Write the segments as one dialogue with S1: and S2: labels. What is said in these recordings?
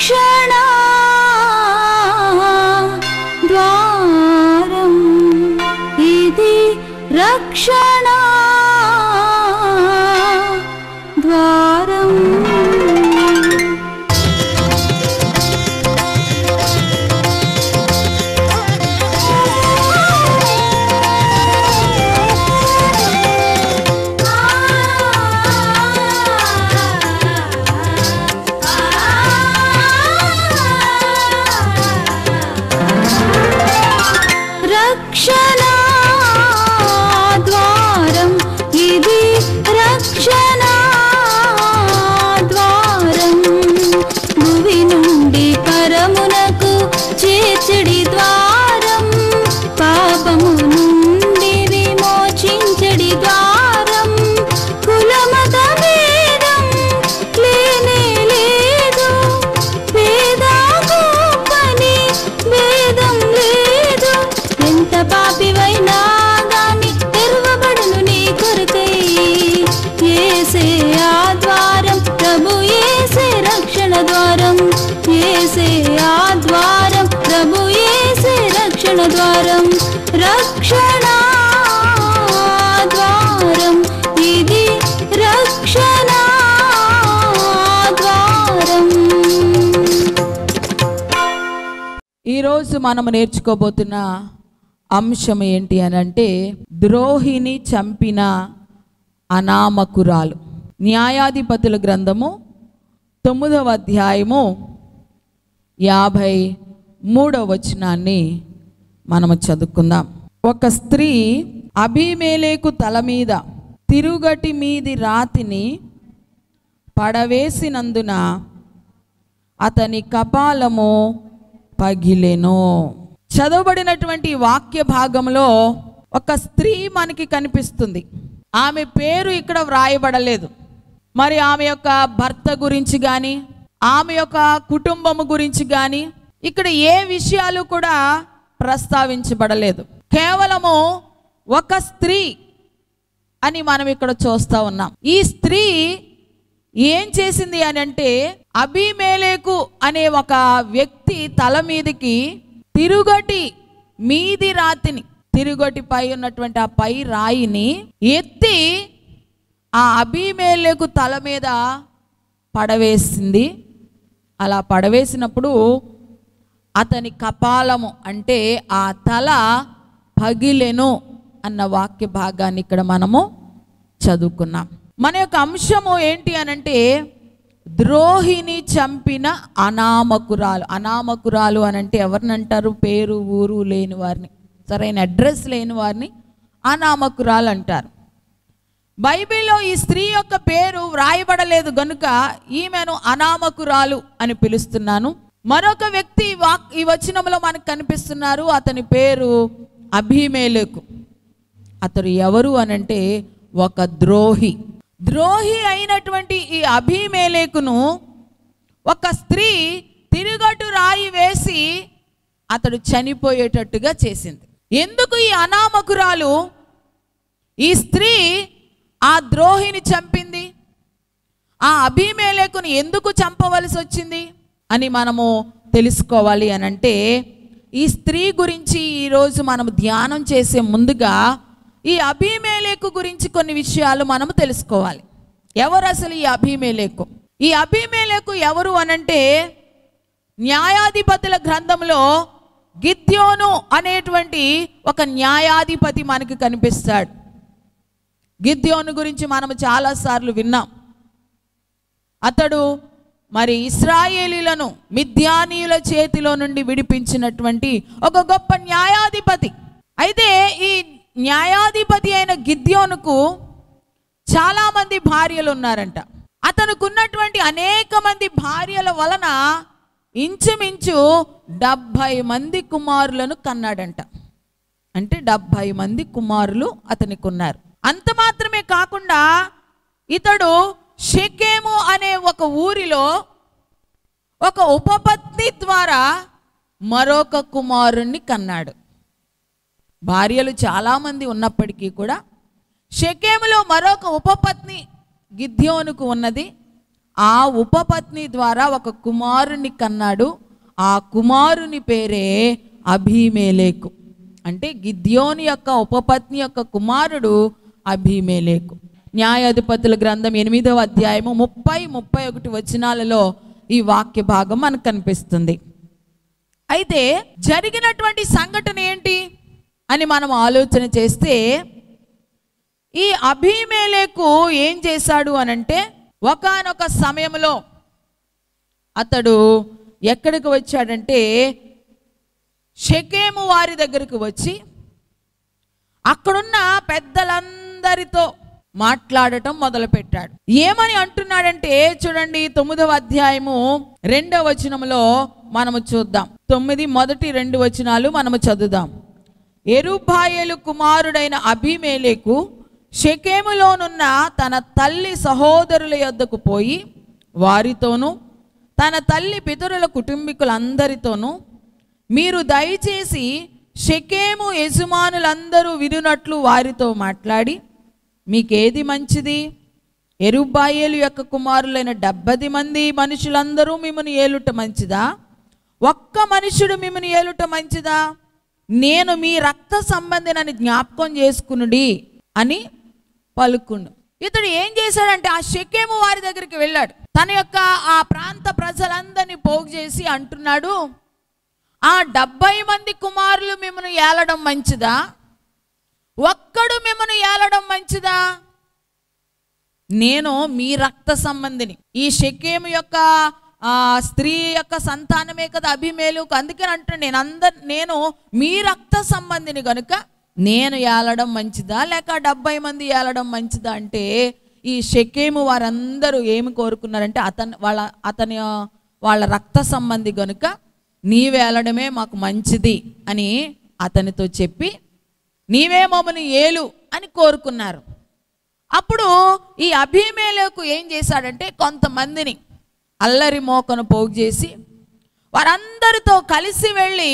S1: రక్షణ ద్వారం ఇది రక్షణ ద్వారం రక్షణ ద్వారం ఇది రక్షణ ద్వారం భువి నుండి పరమునకు చేర్చడి ద్వారం పాపము నుండి విమోచించడి ద్వారం కులమత భేదం లేనే లేదు పేదా గొప్పని భేదం లేదు ఎంత పాపివైనా గాని తెరవబడును నీ కొరకై ఏసే ఆ ద్వారం ప్రభు ఏసే రక్షణ ద్వారం ఏసే ఆ ద్వారం ప్రభు ఏసే రక్షణ ద్వారం రక్షణ ద్వారం ఇది రక్షణ ద్వారం
S2: ఈరోజు మనం నేర్చుకోబోతున్న అంశం ఏంటి అని అంటే ద్రోహిని చంపిన అనామకురాలు న్యాయాధిపతుల గ్రంథము తొమ్మిదవ అధ్యాయము యాభై మూడవ వచనాన్ని మనము చదువుకుందాం ఒక స్త్రీ అభిమేలేకు తల మీద తిరుగటి మీది రాతిని పడవేసినందున అతని కపాలము పగిలెను చదవబడినటువంటి వాక్య భాగంలో ఒక స్త్రీ మనకి కనిపిస్తుంది ఆమె పేరు ఇక్కడ వ్రాయబడలేదు మరి ఆమె యొక్క భర్త గురించి కానీ ఆమె యొక్క కుటుంబము గురించి కానీ ఇక్కడ ఏ విషయాలు కూడా ప్రస్తావించబడలేదు కేవలము ఒక స్త్రీ అని మనం ఇక్కడ చూస్తా ఉన్నాం ఈ స్త్రీ ఏం చేసింది అని అంటే అభిమేలేకు అనే ఒక వ్యక్తి తల మీదకి తిరుగటి మీది రాతిని తిరుగటి పై ఉన్నటువంటి ఆ పై రాయిని ఎత్తి ఆ అభిమేలేకు తల మీద పడవేసింది అలా పడవేసినప్పుడు అతని కపాలము అంటే ఆ తల పగిలెను అన్న వాక్య భాగాన్ని ఇక్కడ మనము చదువుకున్నాం మన యొక్క అంశము ఏంటి అనంటే ద్రోహిని చంపిన అనామకురాలు అనామకురాలు అనంటే ఎవరిని అంటారు పేరు ఊరు లేని వారిని సరైన అడ్రస్ లేని వారిని అనామకురాలు అంటారు బైబిల్లో ఈ స్త్రీ యొక్క పేరు వ్రాయబడలేదు గనుక ఈమెను అనామకురాలు అని పిలుస్తున్నాను మరొక వ్యక్తి ఈ వాక్ ఈ వచనంలో మనకు కనిపిస్తున్నారు అతని పేరు అభిమేలకు అతడు ఎవరు అనంటే ఒక ద్రోహి ద్రోహి అయినటువంటి ఈ అభిమేలేకును ఒక స్త్రీ తిరుగటు రాయి వేసి అతడు చనిపోయేటట్టుగా చేసింది ఎందుకు ఈ అనామకురాలు ఈ స్త్రీ ఆ ద్రోహిని చంపింది ఆ అభిమేలేకును ఎందుకు చంపవలసి వచ్చింది అని మనము తెలుసుకోవాలి అని అంటే ఈ స్త్రీ గురించి ఈరోజు మనం ధ్యానం చేసే ముందుగా ఈ అభిమేలేకు గురించి కొన్ని విషయాలు మనము తెలుసుకోవాలి ఎవరు అసలు ఈ అభిమేలేకు ఈ అభిమేలేకు ఎవరు అనంటే న్యాయాధిపతుల గ్రంథంలో గిద్యోను అనేటువంటి ఒక న్యాయాధిపతి మనకి కనిపిస్తాడు గిద్యోను గురించి మనము చాలాసార్లు విన్నాం అతడు మరి ఇస్రాయేలీలను మిథ్యానీయుల చేతిలో నుండి విడిపించినటువంటి ఒక గొప్ప న్యాయాధిపతి అయితే ఈ న్యాయాధిపతి అయిన గిద్యోనుకు చాలామంది భార్యలు ఉన్నారంట అతనుకున్నటువంటి అనేక మంది భార్యల వలన ఇంచుమించు డెబ్భై మంది కుమారులను కన్నాడంట అంటే డెబ్భై మంది కుమారులు అతనికి ఉన్నారు అంత మాత్రమే కాకుండా ఇతడు షెకేము అనే ఒక ఊరిలో ఒక ఉపపత్ని ద్వారా మరొక కుమారుణ్ణి కన్నాడు భార్యలు చాలామంది ఉన్నప్పటికీ కూడా షెకేములో మరొక ఉపపత్ని గిద్యోనుకు ఉన్నది ఆ ఉపపత్ని ద్వారా ఒక కుమారుని కన్నాడు ఆ కుమారుని పేరే అభిమేలేకు అంటే గిద్యోని యొక్క ఉపపత్ని యొక్క కుమారుడు అభిమేలేకు న్యాయాధిపతుల గ్రంథం ఎనిమిదవ అధ్యాయము ముప్పై ముప్పై ఒకటి వచనాలలో ఈ వాక్య భాగం మనకు కనిపిస్తుంది అయితే జరిగినటువంటి సంఘటన ఏంటి అని మనం ఆలోచన చేస్తే ఈ అభిమేలేకు ఏం చేశాడు అనంటే ఒకానొక సమయంలో అతడు ఎక్కడికి వచ్చాడంటే షెకేము వారి దగ్గరికి వచ్చి అక్కడున్న పెద్దలందరితో మాట్లాడటం మొదలుపెట్టాడు ఏమని అంటున్నాడంటే చూడండి తొమ్మిదవ అధ్యాయము రెండవ వచనములో మనము చూద్దాం తొమ్మిది మొదటి రెండు వచనాలు మనము చదువుదాం ఎరుబాయేలు కుమారుడైన అభిమేలేకు షెకేములోనున్న తన తల్లి సహోదరుల యొద్దకు పోయి వారితోనూ తన తల్లి పితరుల కుటుంబీకులందరితోనూ మీరు దయచేసి షెకేము యజమానులందరూ వినునట్లు వారితో మాట్లాడి మీకేది మంచిది ఎరుబాయేలు యొక్క కుమారులైన డెబ్బది మంది మనుషులందరూ మిమ్మల్ని ఏలుట మంచిదా ఒక్క మనుషుడు మిమ్మల్ని ఏలుట మంచిదా నేను మీ రక్త సంబంధినని జ్ఞాపకం చేసుకునుడి అని పలుకుండు ఇతడు ఏం చేశాడంటే ఆ షెకేము వారి దగ్గరికి వెళ్ళాడు తన యొక్క ఆ ప్రాంత ప్రజలందరినీ పోగు చేసి అంటున్నాడు ఆ డెబ్బై మంది కుమారులు మిమ్మల్ని ఏలడం మంచిదా ఒక్కడు మిమ్మల్ని ఏలడం మంచిదా నేను మీ రక్త సంబంధిని ఈ షెకేము యొక్క ఆ స్త్రీ యొక్క సంతానమే కదా అభిమేలు అందుకని అంటున్నాను నేను అందరు నేను మీ రక్త సంబంధిని కనుక నేను ఏలడం మంచిదా లేక డెబ్బై మంది ఏలడం మంచిదా అంటే ఈ షెకేము వారందరూ ఏమి కోరుకున్నారంటే అతని వాళ్ళ అతని వాళ్ళ రక్త సంబంధి గనుక నీవేలడమే మాకు మంచిది అని అతనితో చెప్పి నీవే మమ్మల్ని ఏలు అని కోరుకున్నారు అప్పుడు ఈ అభిమేలకు ఏం చేశాడంటే కొంతమందిని అల్లరి మోకను పోగు చేసి వారందరితో కలిసి వెళ్ళి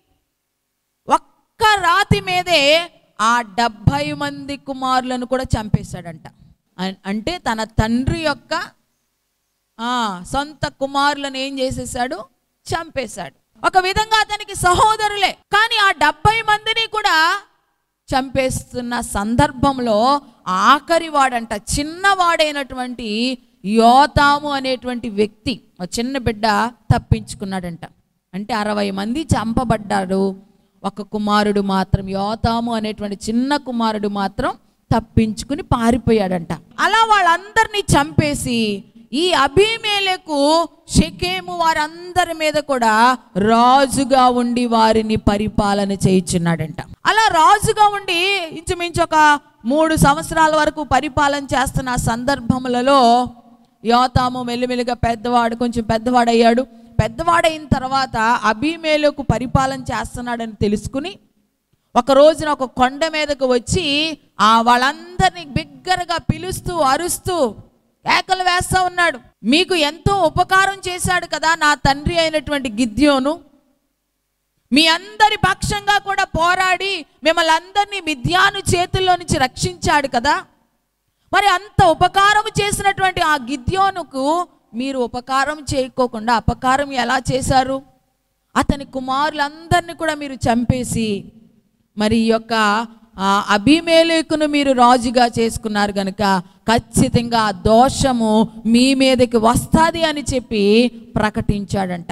S2: ఒక్క రాతి మీదే ఆ డెబ్భై మంది కుమారులను కూడా చంపేశాడంట అన్- అంటే తన తండ్రి యొక్క ఆ, సొంత కుమారులను ఏం చేసేసాడు చంపేశాడు ఒక విధంగా అతనికి సహోదరులే కానీ ఆ డెబ్బై మందిని కూడా చంపేస్తున్న సందర్భంలో ఆఖరి వాడంట చిన్నవాడైనటువంటి యోతాము అనేటువంటి వ్యక్తి ఒక చిన్న బిడ్డ తప్పించుకున్నాడంట అంటే అరవై మంది చంపబడ్డాడు ఒక కుమారుడు మాత్రం యోతాము అనేటువంటి చిన్న కుమారుడు మాత్రం తప్పించుకుని పారిపోయాడంట అలా వాళ్ళందరినీ చంపేసి ఈ అభిమేలకు షెకేము వారందరి మీద కూడా రాజుగా ఉండి వారిని పరిపాలన చేయించున్నాడంట అలా రాజుగా ఉండి ఇంచుమించు ఒక మూడు సంవత్సరాల వరకు పరిపాలన చేస్తున్న సందర్భములలో యోతాము మెల్లిమెల్లిగా పెద్దవాడు కొంచెం పెద్దవాడయ్యాడు పెద్దవాడైన తర్వాత అభిమేలకు పరిపాలన చేస్తున్నాడని తెలుసుకుని ఒక రోజున ఒక కొండ మీదకు వచ్చి ఆ వాళ్ళందరినీ బిగ్గరగా పిలుస్తూ అరుస్తూ కేకలు వేస్తా ఉన్నాడు మీకు ఎంతో ఉపకారం చేశాడు కదా నా తండ్రి అయినటువంటి గిద్యోను మీ అందరి పక్షంగా కూడా పోరాడి మిమ్మల్ని అందరినీ మిథ్యాను చేతుల్లో నుంచి రక్షించాడు కదా మరి అంత ఉపకారం చేసినటువంటి ఆ గిద్యోనుకు మీరు ఉపకారం చేయకోకుండా అపకారం ఎలా చేశారు అతని కుమారులందరినీ కూడా మీరు చంపేసి మరి ఈ యొక్క ఆ, అభిమేలేకును మీరు రాజుగా చేసుకున్నారు కనుక ఖచ్చితంగా ఆ దోషము మీ మీదకి వస్తుంది అని చెప్పి ప్రకటించాడంట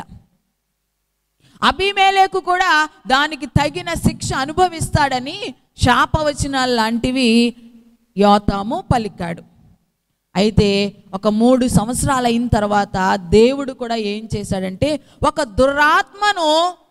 S2: అభిమేలేకు కూడా దానికి తగిన శిక్ష అనుభవిస్తాడని శాపవచనాలు లాంటివి యోతాము పలికాడు అయితే ఒక మూడు సంవత్సరాలు అయిన తర్వాత దేవుడు కూడా ఏం చేశాడంటే ఒక దురాత్మను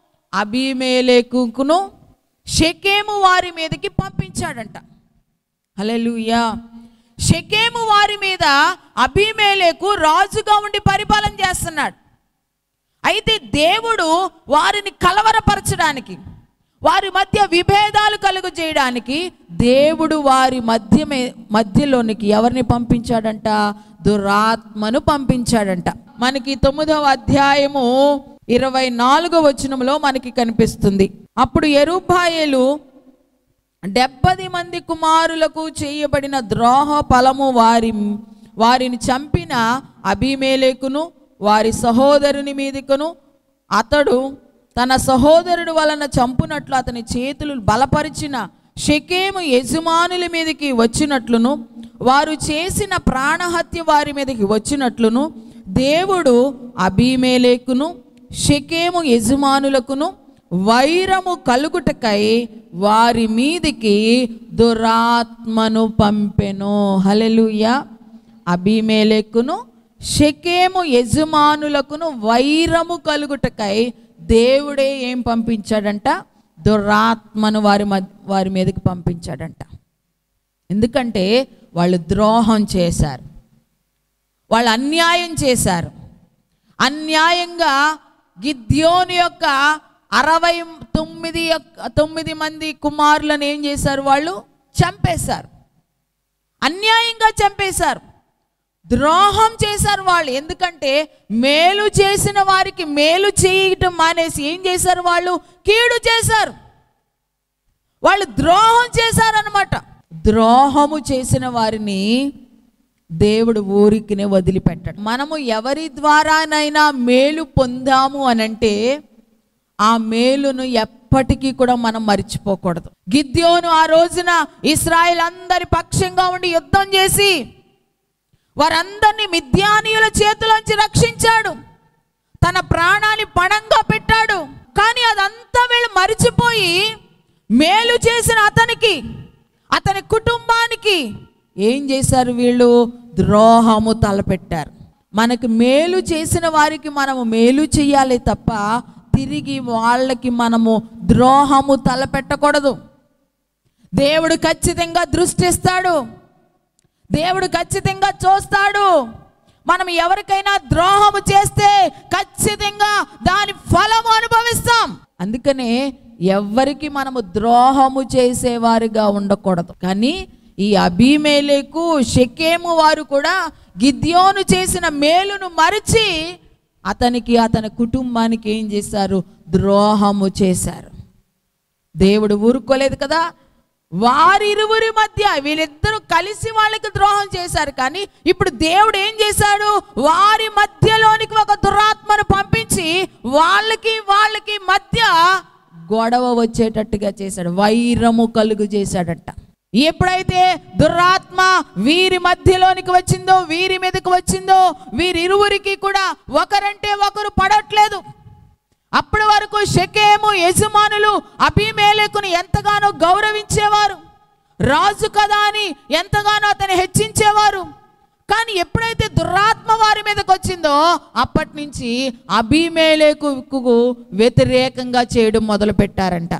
S2: అభిమేలేకును షెకేము వారి మీదకి పంపించాడంట హల్లెలూయా షెకేము వారి మీద అభిమేలేకు రాజుగా ఉండి పరిపాలన చేస్తున్నాడు అయితే దేవుడు వారిని కలవరపరచడానికి వారి మధ్య విభేదాలు కలుగు చేయడానికి దేవుడు వారి మధ్య మధ్యలోనికి ఎవరిని పంపించాడంట దురాత్మను పంపించాడంట మనకి తొమ్మిదవ అధ్యాయము ఇరవై నాలుగో వచనంలో మనకి కనిపిస్తుంది అప్పుడు ఎరుబాయేలు డెబ్బది మంది కుమారులకు చేయబడిన ద్రోహ ఫలము వారి వారిని చంపిన అభిమేలేకును వారి సహోదరుని మీదకును అతడు తన సహోదరుడు వలన చంపునట్లు అతని చేతులు బలపరిచిన షెకేము యజమానుల మీదకి వచ్చినట్లును వారు చేసిన ప్రాణహత్య వారి మీదకి వచ్చినట్లును దేవుడు అభిమేలేకును షెకేము యజమానులకును వైరము కలుగుటకై వారి మీదికి దురాత్మను పంపెను హలెలుయ అభిమేలెక్కును షెకేము యజమానులకును వైరము కలుగుటకై దేవుడే ఏం పంపించాడంట దురాత్మను వారి మధ్య వారి మీదకి పంపించాడంట ఎందుకంటే వాళ్ళు ద్రోహం చేశారు వాళ్ళు అన్యాయం చేశారు అన్యాయంగా గిద్యోని యొక్క అరవై తొమ్మిది యొక్క తొమ్మిది మంది కుమారులను ఏం చేశారు వాళ్ళు చంపేశారు అన్యాయంగా చంపేశారు ద్రోహం చేశారు వాళ్ళు ఎందుకంటే మేలు చేసిన వారికి మేలు చేయటం మానేసి ఏం చేశారు వాళ్ళు కీడు చేశారు వాళ్ళు ద్రోహం చేశారనమాట ద్రోహము చేసిన వారిని దేవుడు ఊరికినే వదిలిపెట్టాడు మనము ఎవరి ద్వారానైనా మేలు పొందాము అనంటే ఆ మేలును ఎప్పటికీ కూడా మనం మర్చిపోకూడదు గిద్యోను ఆ రోజున ఇస్రాయిల్ అందరి పక్షంగా ఉండి యుద్ధం చేసి వారందరినీ మిథ్యానీయుల చేతిలోంచి రక్షించాడు తన ప్రాణాన్ని పణంగా పెట్టాడు కానీ అదంతా వీళ్ళు మరిచిపోయి మేలు చేసిన అతనికి అతని కుటుంబానికి ఏం చేశారు వీళ్ళు ద్రోహము తలపెట్టారు మనకు మేలు చేసిన వారికి మనము మేలు చేయాలి తప్ప తిరిగి వాళ్ళకి మనము ద్రోహము తలపెట్టకూడదు దేవుడు ఖచ్చితంగా దృష్టిస్తాడు దేవుడు ఖచ్చితంగా చూస్తాడు మనం ఎవరికైనా ద్రోహము చేస్తే ఖచ్చితంగా దాని ఫలము అనుభవిస్తాం అందుకనే ఎవ్వరికి మనము ద్రోహము చేసేవారిగా ఉండకూడదు కానీ ఈ అభిమేలేకు షెకేము వారు కూడా గిద్యోను చేసిన మేలును మరిచి అతనికి అతని కుటుంబానికి ఏం చేశారు ద్రోహము చేశారు దేవుడు ఊరుకోలేదు కదా వారిరువురి మధ్య వీళ్ళిద్దరూ కలిసి వాళ్ళకి ద్రోహం చేశారు కానీ ఇప్పుడు దేవుడు ఏం చేశాడు వారి మధ్యలోనికి ఒక దురాత్మను పంపించి వాళ్ళకి వాళ్ళకి మధ్య గొడవ వచ్చేటట్టుగా చేశాడు వైరము కలుగు చేశాడట ఎప్పుడైతే దురాత్మ వీరి మధ్యలోనికి వచ్చిందో వీరి మీదకి వచ్చిందో వీరిరువురికి కూడా ఒకరంటే ఒకరు పడట్లేదు అప్పటి వరకు షకేము యజమానులు అభిమేలకుని ఎంతగానో గౌరవించేవారు రాజు కదా అని ఎంతగానో అతన్ని హెచ్చించేవారు కానీ ఎప్పుడైతే దురాత్మ వారి మీదకి వచ్చిందో అప్పటి నుంచి అభిమేలేకుకు వ్యతిరేకంగా చేయడం మొదలు పెట్టారంట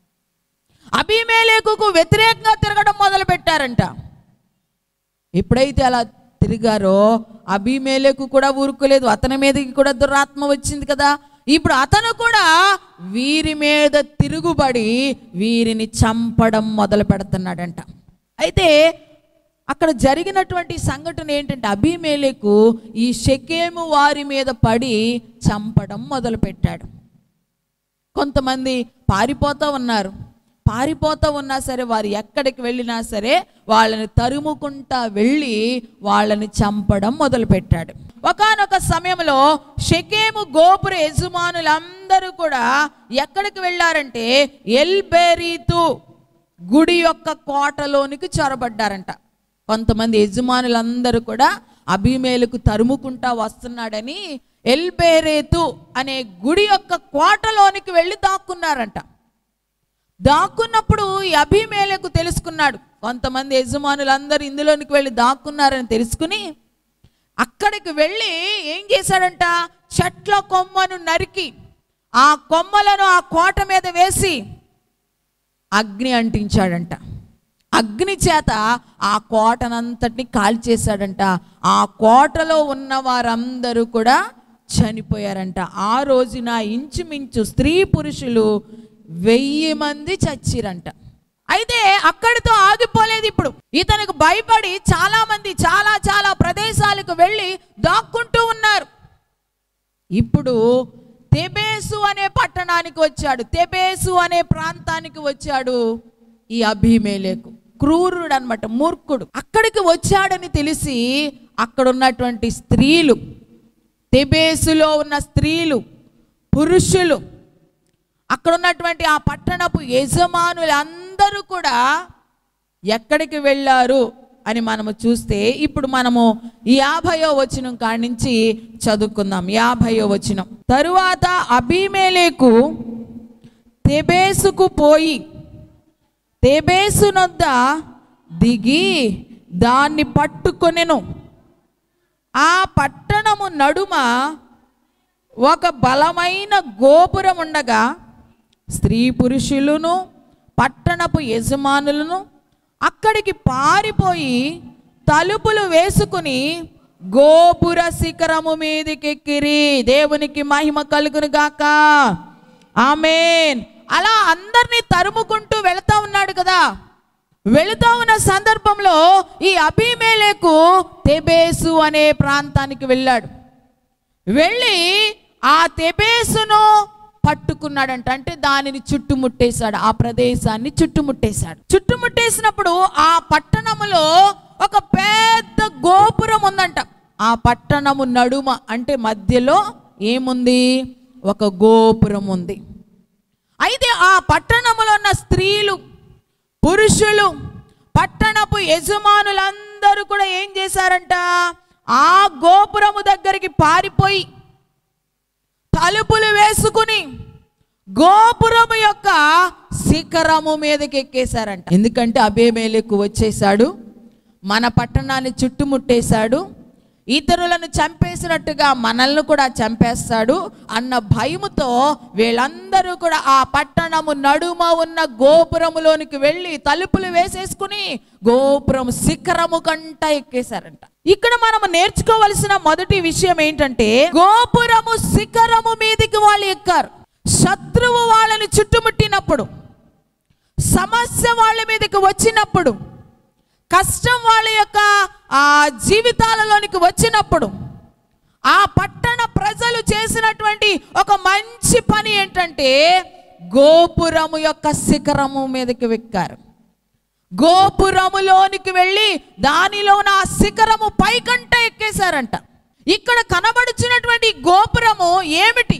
S2: అభిమేలేకుకు వ్యతిరేకంగా తిరగడం మొదలు పెట్టారంట ఎప్పుడైతే అలా తిరిగారో అభిమేలకు కూడా ఊరుకోలేదు అతని మీదకి కూడా దురాత్మ వచ్చింది కదా ఇప్పుడు అతను కూడా వీరి మీద తిరుగుబడి వీరిని చంపడం మొదలు పెడుతున్నాడంట అయితే అక్కడ జరిగినటువంటి సంఘటన ఏంటంటే అభిమేలకు ఈ షెకేము వారి మీద పడి చంపడం మొదలు పెట్టాడు కొంతమంది పారిపోతూ ఉన్నారు పారిపోతూ ఉన్నా సరే వారు ఎక్కడికి వెళ్ళినా సరే వాళ్ళని తరుముకుంటా వెళ్ళి వాళ్ళని చంపడం మొదలుపెట్టాడు ఒకానొక సమయంలో షెకేము గోపుర యజమానులందరూ కూడా ఎక్కడికి వెళ్ళారంటే ఎల్బెరీతు గుడి యొక్క కోటలోనికి చొరబడ్డారంట కొంతమంది యజమానులందరూ కూడా అభిమేలకు తరుముకుంటా వస్తున్నాడని ఎల్బేరేతు అనే గుడి యొక్క కోటలోనికి వెళ్ళి దాక్కున్నారంట దాక్కున్నప్పుడు ఈ అభిమేలకు తెలుసుకున్నాడు కొంతమంది యజమానులందరూ ఇందులోనికి వెళ్ళి దాక్కున్నారని తెలుసుకుని అక్కడికి వెళ్ళి ఏం చేశాడంట చెట్ల కొమ్మను నరికి ఆ కొమ్మలను ఆ కోట మీద వేసి అగ్ని అంటించాడంట అగ్ని చేత ఆ కోటనంతటిని కాల్చేశాడంట ఆ కోటలో ఉన్న వారందరూ కూడా చనిపోయారంట ఆ రోజున ఇంచుమించు స్త్రీ పురుషులు వెయ్యి మంది చచ్చిరంట అయితే అక్కడితో ఆగిపోలేదు ఇప్పుడు ఇతనికి భయపడి చాలా మంది చాలా చాలా ప్రదేశాలకు వెళ్ళి దాక్కుంటూ ఉన్నారు ఇప్పుడు తెబేసు అనే పట్టణానికి వచ్చాడు తెబేసు అనే ప్రాంతానికి వచ్చాడు ఈ అభిమేలేకు క్రూరుడు అనమాట మూర్ఖుడు అక్కడికి వచ్చాడని తెలిసి అక్కడ ఉన్నటువంటి స్త్రీలు తెబేసులో ఉన్న స్త్రీలు పురుషులు అక్కడ ఉన్నటువంటి ఆ పట్టణపు యజమానులు అందరూ కూడా ఎక్కడికి వెళ్ళారు అని మనము చూస్తే ఇప్పుడు మనము యాభయో వచనం కాడి నుంచి చదువుకుందాం యాభయో వచనం తరువాత అభిమేలేకు తెబేసుకు పోయి తెబేసునొద్ద దిగి దాన్ని పట్టుకొనెను ఆ పట్టణము నడుమ ఒక బలమైన గోపురం ఉండగా స్త్రీ పురుషులను పట్టణపు యజమానులను అక్కడికి పారిపోయి తలుపులు వేసుకుని గోపుర శిఖరము మీదకెక్కిరి దేవునికి మహిమ కలుగును గాక ఆమెన్ అలా అందరినీ తరుముకుంటూ వెళతా ఉన్నాడు కదా వెళుతా ఉన్న సందర్భంలో ఈ అభిమేలేకు తెబేసు అనే ప్రాంతానికి వెళ్ళాడు వెళ్ళి ఆ తెబేసును పట్టుకున్నాడంట అంటే దానిని చుట్టుముట్టేశాడు ఆ ప్రదేశాన్ని చుట్టుముట్టేశాడు చుట్టుముట్టేసినప్పుడు ఆ పట్టణములో ఒక పెద్ద గోపురం ఉందంట ఆ పట్టణము నడుమ అంటే మధ్యలో ఏముంది ఒక గోపురం ఉంది అయితే ఆ పట్టణములో ఉన్న స్త్రీలు పురుషులు పట్టణపు యజమానులందరూ కూడా ఏం చేశారంట ఆ గోపురము దగ్గరికి పారిపోయి తలుపులు వేసుకుని గోపురము యొక్క శిఖరము మీదకి ఎక్కేశారంట ఎందుకంటే అబేమేలకు వచ్చేసాడు మన పట్టణాన్ని చుట్టుముట్టేశాడు ఇతరులను చంపేసినట్టుగా మనల్ని కూడా చంపేస్తాడు అన్న భయముతో వీళ్ళందరూ కూడా ఆ పట్టణము నడుమ ఉన్న గోపురములోనికి వెళ్ళి తలుపులు వేసేసుకుని గోపురం శిఖరము కంట ఎక్కేశారంట ఇక్కడ మనము నేర్చుకోవలసిన మొదటి విషయం ఏంటంటే గోపురము శిఖరము మీదకి వాళ్ళు ఎక్కారు శత్రువు వాళ్ళని చుట్టుముట్టినప్పుడు సమస్య వాళ్ళ మీదకి వచ్చినప్పుడు కష్టం వాళ్ళ యొక్క ఆ జీవితాలలోనికి వచ్చినప్పుడు ఆ పట్టణ ప్రజలు చేసినటువంటి ఒక మంచి పని ఏంటంటే గోపురము యొక్క శిఖరము మీదకి వెక్కారు గోపురములోనికి వెళ్ళి దానిలోన ఆ శిఖరము పైకంట ఎక్కేశారంట ఇక్కడ కనబడుచున్నటువంటి ఈ గోపురము ఏమిటి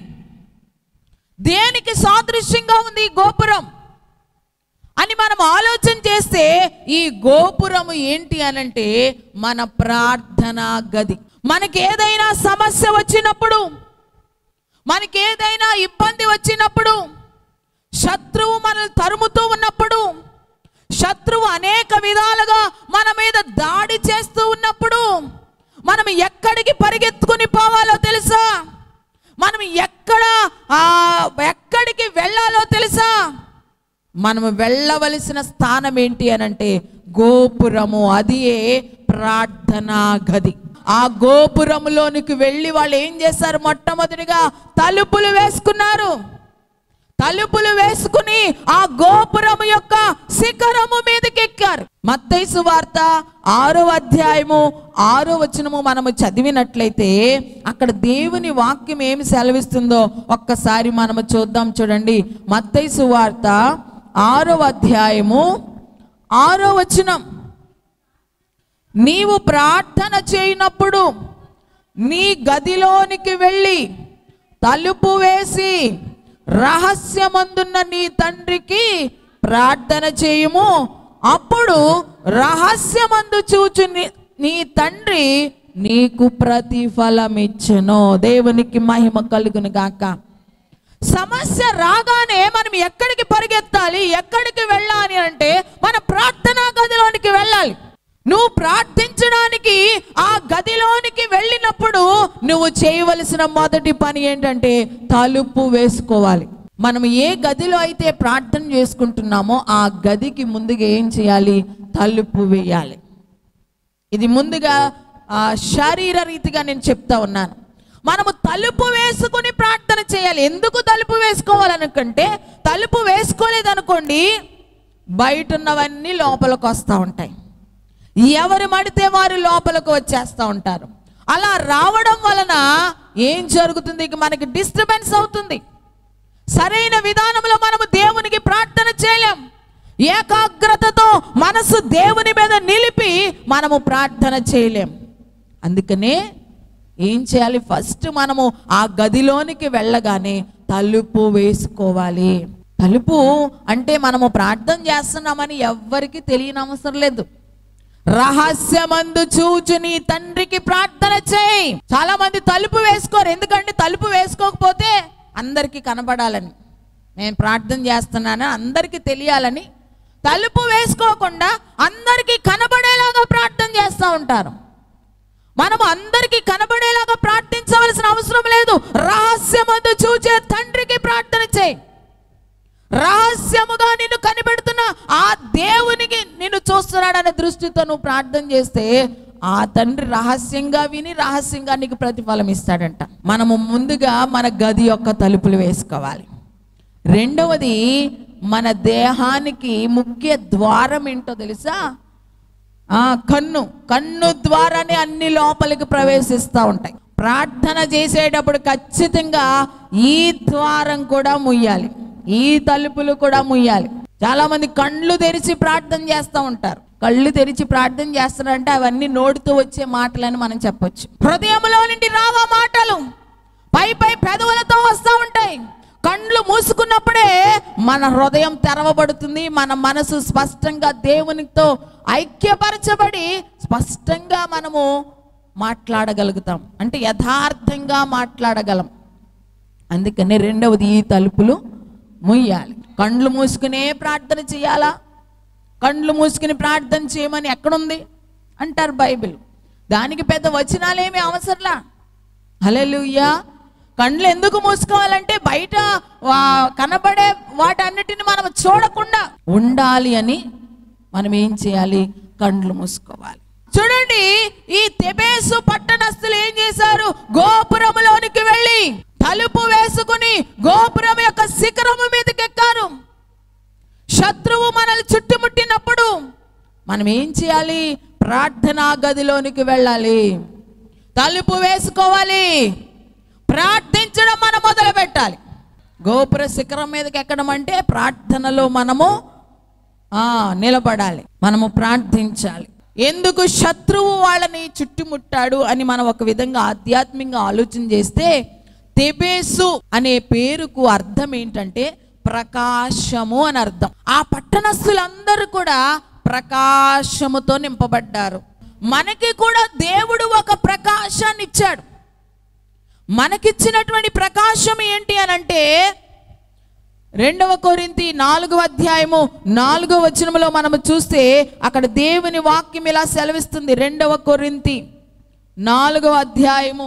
S2: దేనికి సాదృశ్యంగా ఉంది ఈ గోపురం అని మనం ఆలోచన చేస్తే ఈ గోపురము ఏంటి అనంటే మన ప్రార్థనా గది మనకి ఏదైనా సమస్య వచ్చినప్పుడు మనకి ఏదైనా ఇబ్బంది వచ్చినప్పుడు శత్రువు మనల్ని తరుముతూ ఉన్నప్పుడు శత్రువు అనేక విధాలుగా మన మీద దాడి చేస్తూ ఉన్నప్పుడు మనం ఎక్కడికి పరిగెత్తుకుని పోవాలో తెలుసా మనం ఎక్కడ ఆ, ఎక్కడికి వెళ్ళాలో తెలుసా మనము వెళ్ళవలసిన స్థానం ఏంటి అనంటే గోపురము అది ప్రార్థనా గది ఆ గోపురములోనికి వెళ్ళి వాళ్ళు ఏం చేశారు మొట్టమొదటిగా తలుపులు వేసుకున్నారు తలుపులు వేసుకుని ఆ గోపురము యొక్క శిఖరము మీదకి ఎక్కారు మత్తైసు వార్త ఆరో అధ్యాయము ఆరో వచనము మనము చదివినట్లయితే అక్కడ దేవుని వాక్యం ఏమి సెలవిస్తుందో ఒక్కసారి మనము చూద్దాం చూడండి మత్తైసు వార్త ఆరో అధ్యాయము ఆరో వచనం నీవు ప్రార్థన చేయనప్పుడు నీ గదిలోనికి వెళ్ళి తలుపు వేసి రహస్యమందున్న నీ తండ్రికి ప్రార్థన చేయుము అప్పుడు రహస్యమందు చూచు నీ- నీ తండ్రి నీకు ప్రతిఫలమిచ్చును దేవునికి మహిమ కలుగును గాక సమస్య రాగానే మనం ఎక్కడికి పరిగెత్తాలి ఎక్కడికి వెళ్ళాలి అంటే మన ప్రార్థనా గదిలోనికి వెళ్ళాలి నువ్వు ప్రార్థించడానికి ఆ గదిలోనికి వెళ్ళినప్పుడు నువ్వు చేయవలసిన మొదటి పని ఏంటంటే తలుపు వేసుకోవాలి మనం ఏ గదిలో అయితే ప్రార్థన చేసుకుంటున్నామో ఆ గదికి ముందుగా ఏం చేయాలి తలుపు వేయాలి ఇది ముందుగా ఆ, శారీర రీతిగా నేను చెప్తా ఉన్నాను మనము తలుపు వేసుకుని ప్రార్థన చేయాలి ఎందుకు తలుపు వేసుకోవాలనుకుంటే తలుపు వేసుకోలేదనుకోండి బయట ఉన్నవన్నీ లోపలికి వస్తూ ఉంటాయి ఎవరు మడితే వారు లోపలికి వచ్చేస్తూ ఉంటారు అలా రావడం వలన ఏం జరుగుతుంది ఇక మనకి డిస్టర్బెన్స్ అవుతుంది సరైన విధానంలో మనము దేవునికి ప్రార్థన చేయలేం ఏకాగ్రతతో మనసు దేవుని మీద నిలిపి మనము ప్రార్థన చేయలేం అందుకనే ఏం చేయాలి ఫస్ట్ మనము ఆ గదిలోనికి వెళ్ళగానే తలుపు వేసుకోవాలి తలుపు అంటే మనము ప్రార్థన చేస్తున్నామని ఎవ్వరికి తెలియని అవసరం లేదు రహస్యమందు చూచు నీ తండ్రికి ప్రార్థన చేయి చాలా మంది తలుపు వేసుకోరు ఎందుకంటే తలుపు వేసుకోకపోతే అందరికీ కనబడాలని నేను ప్రార్థన చేస్తున్నాను అందరికీ తెలియాలని తలుపు వేసుకోకుండా అందరికీ కనబడేలాగా ప్రార్థన చేస్తూ ఉంటారు మనము అందరికీ కనబడేలాగా ప్రార్థించవలసిన అవసరం లేదు రహస్యమందు చూచే తండ్రికి ప్రార్థన చేయి రహస్యముగా నిన్ను కనిపెడుతున్న ఆ దేవునికి నిన్ను చూస్తున్నాడనే దృష్టితో నువ్వు ప్రార్థన చేస్తే ఆ తండ్రి రహస్యంగా విని రహస్యంగా నీకు ప్రతిఫలం ఇస్తాడంట మనము ముందుగా మన గది యొక్క తలుపులు వేసుకోవాలి రెండవది మన దేహానికి ముఖ్య ద్వారం ఏంటో తెలుసా ఆ కన్ను కన్ను ద్వారానే అన్ని లోపలికి ప్రవేశిస్తూ ఉంటాయి ప్రార్థన చేసేటప్పుడు ఖచ్చితంగా ఈ ద్వారం కూడా ముయ్యాలి ఈ తలుపులు కూడా ముయ్యాలి చాలా మంది కళ్ళు తెరిచి ప్రార్థన చేస్తూ ఉంటారు కళ్ళు తెరిచి ప్రార్థన చేస్తారంటే అవన్నీ నోటితో వచ్చే మాటలని మనం చెప్పొచ్చు హృదయంలో నుండి రావా మాటలు పై పై పెదవులతో వస్తూ ఉంటాయి కండ్లు మూసుకున్నప్పుడే మన హృదయం తెరవబడుతుంది మన మనసు స్పష్టంగా దేవునితో ఐక్యపరచబడి స్పష్టంగా మనము మాట్లాడగలుగుతాం అంటే యథార్థంగా మాట్లాడగలం అందుకని రెండవది ఈ తలుపులు ముయ్యాలి కండ్లు మూసుకునే ప్రార్థన చేయాలా కండ్లు మూసుకుని ప్రార్థన చేయమని ఎక్కడుంది అంటారు బైబిల్ దానికి పెద్ద వచనాలేమి అవసరంలా హల్లెలూయా కండ్లు ఎందుకు మూసుకోవాలంటే బయట వా- కనబడే వాటన్నిటిని మనం చూడకుండా ఉండాలి అని మనం ఏం చేయాలి కండ్లు మూసుకోవాలి చూడండి ఈ తెబేసు పట్టణస్థులు ఏం చేశారు గోపురములోనికి వెళ్ళి తలుపు వేసుకుని గోపురం యొక్క శిఖరము మీదకి ఎక్కారు శత్రువు మనల్ని చుట్టుముట్టినప్పుడు మనం ఏం చేయాలి ప్రార్థనా గదిలోనికి వెళ్ళాలి తలుపు వేసుకోవాలి ప్రార్థించడం మనం మొదలు పెట్టాలి గోపుర శిఖరం మీదకి ఎక్కడం అంటే ప్రార్థనలో మనము ఆ నిలబడాలి మనము ప్రార్థించాలి ఎందుకు శత్రువు వాళ్ళని చుట్టుముట్టాడు అని మనం ఒక విధంగా ఆధ్యాత్మికంగా ఆలోచన చేస్తే తెబేసు అనే పేరుకు అర్థం ఏంటంటే ప్రకాశము అని అర్థం ఆ పట్టణస్థులందరూ కూడా ప్రకాశముతో నింపబడ్డారు మనకి కూడా దేవుడు ఒక ప్రకాశాన్ని ఇచ్చాడు మనకిచ్చినటువంటి ప్రకాశం ఏంటి అని అంటే రెండవ కొరింతి నాలుగో అధ్యాయము నాలుగో వచనములో మనము చూస్తే అక్కడ దేవుని వాక్యం ఇలా సెలవిస్తుంది రెండవ కొరింతి నాలుగో అధ్యాయము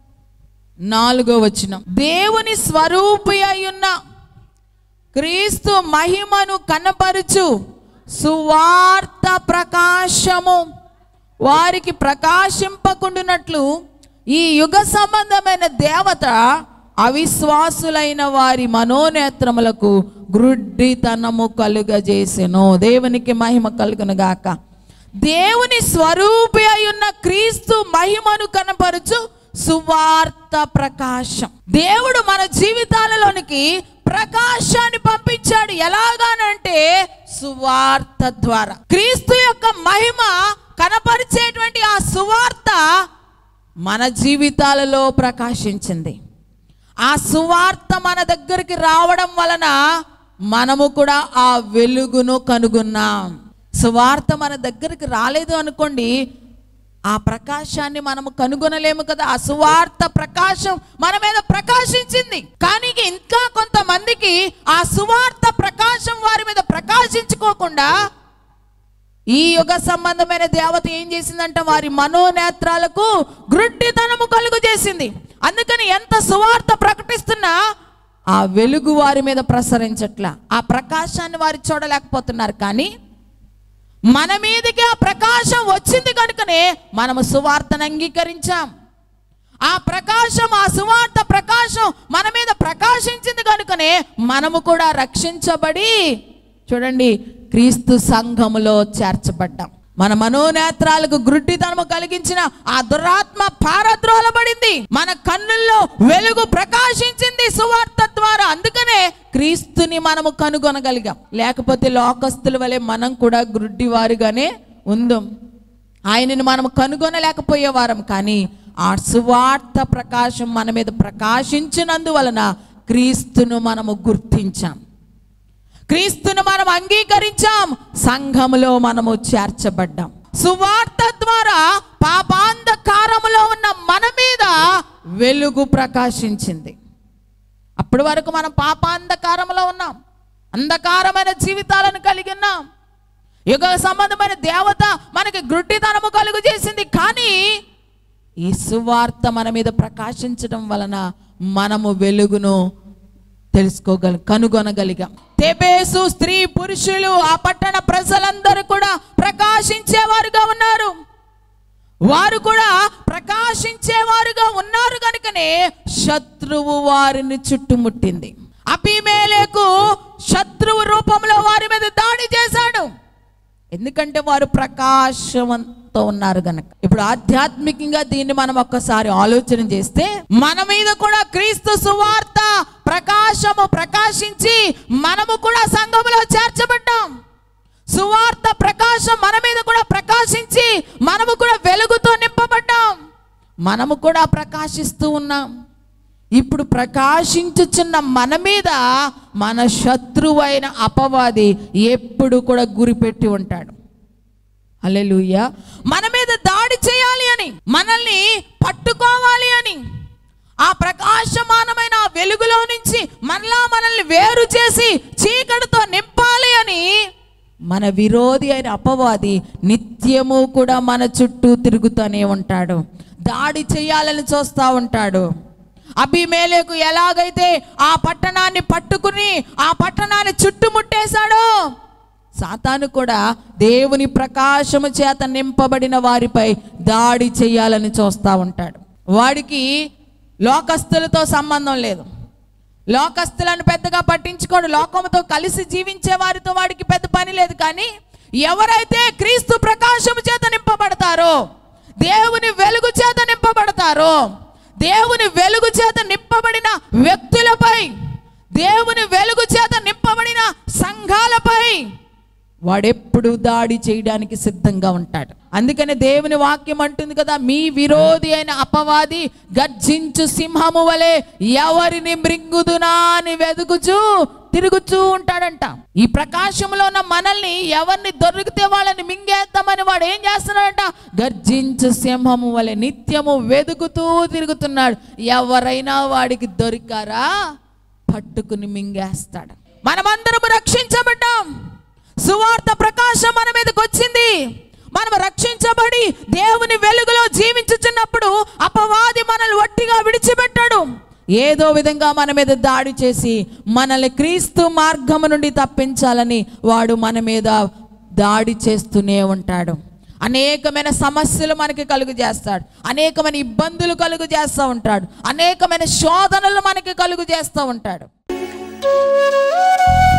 S2: నాలుగో వచనం దేవుని స్వరూపి అయ్యున్న క్రీస్తు మహిమను కనపరుచు సువార్త ప్రకాశము వారికి ప్రకాశింపకుండునట్లు ఈ యుగ సంబంధమైన దేవత అవిశ్వాసులైన వారి మనోనేత్రములకు గ్రుడ్డితనము కలుగజేసెను దేవునికి మహిమ కలుగును గాక దేవుని స్వరూపి అయ్యున్న క్రీస్తు మహిమను కనపరుచు సువార్త ప్రకాశం దేవుడు మన జీవితాలలోనికి ప్రకాశాన్ని పంపించాడు ఎలాగానంటే సువార్త ద్వారా క్రీస్తు యొక్క మహిమ కనపరిచేటువంటి ఆ సువార్త మన జీవితాలలో ప్రకాశించింది ఆ సువార్త మన దగ్గరికి రావడం వలన మనము కూడా ఆ వెలుగును కనుగొన్నాం సువార్త మన దగ్గరికి రాలేదు అనుకోండి ఆ ప్రకాశాన్ని మనము కనుగొనలేము కదా ఆ సువార్త ప్రకాశం మన మీద ప్రకాశించింది కానీ ఇంకా కొంతమందికి ఆ సువార్త ప్రకాశం వారి మీద ప్రకాశించుకోకుండా ఈ యుగ సంబంధమైన దేవత ఏం చేసిందంట వారి మనోనేత్రాలకు గ్రుడ్డితనము కలుగు చేసింది అందుకని ఎంత సువార్త ప్రకటిస్తున్నా ఆ వెలుగు వారి మీద ప్రసరించట్లా ఆ ప్రకాశాన్ని వారు చూడలేకపోతున్నారు కానీ మన మీదకి ఆ ప్రకాశం వచ్చింది కనుకనే మనము సువార్తను అంగీకరించాం ఆ ప్రకాశం ఆ సువార్త ప్రకాశం మన మీద ప్రకాశించింది కనుకనే మనము కూడా రక్షించబడి చూడండి క్రీస్తు సంఘములో చేర్చబడ్డాం మన మనోనేత్రాలకు గ్రుడ్డితనము కలిగించిన ఆ దురాత్మ పారద్రోలబడింది మన కన్నుల్లో వెలుగు ప్రకాశించింది సువార్త ద్వారా అందుకనే క్రీస్తుని మనము కనుగొనగలిగాం లేకపోతే లోకస్తుల వలె మనం కూడా గ్రుడ్డివారుగానే ఉందాం ఆయనను మనం కనుగొనలేకపోయేవారం కానీ ఆ సువార్త ప్రకాశం మన మీద ప్రకాశించినందువలన క్రీస్తును మనము గుర్తించాం క్రీస్తును మనం అంగీకరించాం సంఘములో మనము చేర్చబడ్డాం సువార్త ద్వారా పాపాంధకారములో ఉన్న మన మీద వెలుగు ప్రకాశించింది అప్పటి వరకు మనం పాపాంధకారంలో ఉన్నాం అంధకారమైన జీవితాలను కలిగి ఉన్నాం యుగ సంబంధమైన దేవత మనకి గ్రుడ్డితనము కలుగు చేసింది కానీ ఈ సువార్త మన మీద ప్రకాశించడం వలన మనము వెలుగును తెలుసుకోగల కనుగొనగలిగాం తెబేసు స్త్రీ పురుషులు ఆ పట్టణ ప్రజలందరూ కూడా ప్రకాశించేవారుగా ఉన్నారు వారు కూడా ప్రకాశించేవారుగా ఉన్నారు కనుకనే శత్రువు వారిని చుట్టుముట్టింది అభిమేలేకు శత్రువు రూపంలో వారి మీద దాడి చేశాడు ఎందుకంటే వారు ప్రకాశవంతో ఉన్నారు గనక ఇప్పుడు ఆధ్యాత్మికంగా దీన్ని మనం ఒక్కసారి ఆలోచన చేస్తే మన మీద కూడా క్రీస్తు సువార్త ప్రకాశము ప్రకాశించి మనము కూడా సంఘములో చేర్చబడ్డాం సువార్త ప్రకాశం మన మీద కూడా ప్రకాశించి మనము కూడా వెలుగుతో నింపబడ్డాం మనము కూడా ప్రకాశిస్తూ ఉన్నాం ఇప్పుడు ప్రకాశించుచున్న మన మీద మన శత్రువైన అపవాది ఎప్పుడు కూడా గురిపెట్టి ఉంటాడు అల్లెలుయ్య మన మీద దాడి చేయాలి అని మనల్ని పట్టుకోవాలి అని ఆ ప్రకాశమానమైన ఆ వెలుగులో నుంచి మనలా మనల్ని వేరు చేసి చీకటితో నింపాలి అని మన విరోధి అయిన అపవాది నిత్యము కూడా మన చుట్టూ తిరుగుతూనే ఉంటాడు దాడి చేయాలని చూస్తూ ఉంటాడు అభిమేలకు ఎలాగైతే ఆ పట్టణాన్ని పట్టుకుని ఆ పట్టణాన్ని చుట్టుముట్టేశాడో సాతాను కూడా దేవుని ప్రకాశము చేత నింపబడిన వారిపై దాడి చేయాలని చూస్తూ ఉంటాడు వాడికి లోకస్తులతో సంబంధం లేదు లోకస్తులను పెద్దగా పట్టించుకోడు లోకముతో కలిసి జీవించే వారితో వాడికి పెద్ద పని లేదు కానీ ఎవరైతే క్రీస్తు ప్రకాశము చేత నింపబడతారో దేవుని వెలుగు చేత నింపబడతారో దేవుని వెలుగు చేత నింపబడిన వ్యక్తులపై దేవుని వెలుగు చేత నింపబడిన సంఘాలపై వాడెప్పుడు దాడి చేయడానికి సిద్ధంగా ఉంటాడు అందుకనే దేవుని వాక్యం అంటుంది కదా మీ విరోధి అయిన అపవాది గర్జించు సింహము వలె ఎవరిని మృంగుదునా అని వెతుకుచూ తిరుగుచూ ఉంటాడంట ఈ ప్రకాశంలో ఉన్న మనల్ని ఎవరిని దొరికితే వాళ్ళని మింగేద్దామని వాడు ఏం చేస్తున్నాడంట గర్జించు సింహము వలె నిత్యము వెతుకుతూ తిరుగుతున్నాడు ఎవరైనా వాడికి దొరికారా పట్టుకుని మింగేస్తాడు మనమందరము రక్షించబడ్డాం సువార్త ప్రకాశం మన మీదకి వచ్చింది మనం రక్షించబడి దేవుని వెలుగులో జీవించుచున్నప్పుడు అపవాది మనల్ని వట్టిగా విడిచిపెట్టాడు ఏదో విధంగా మన మీద దాడి చేసి మనల్ని క్రీస్తు మార్గము నుండి తప్పించాలని వాడు మన మీద దాడి చేస్తూనే ఉంటాడు అనేకమైన సమస్యలు మనకి కలుగు చేస్తాడు అనేకమైన ఇబ్బందులు కలుగు చేస్తూ ఉంటాడు అనేకమైన శోధనలు మనకి కలుగు చేస్తూ ఉంటాడు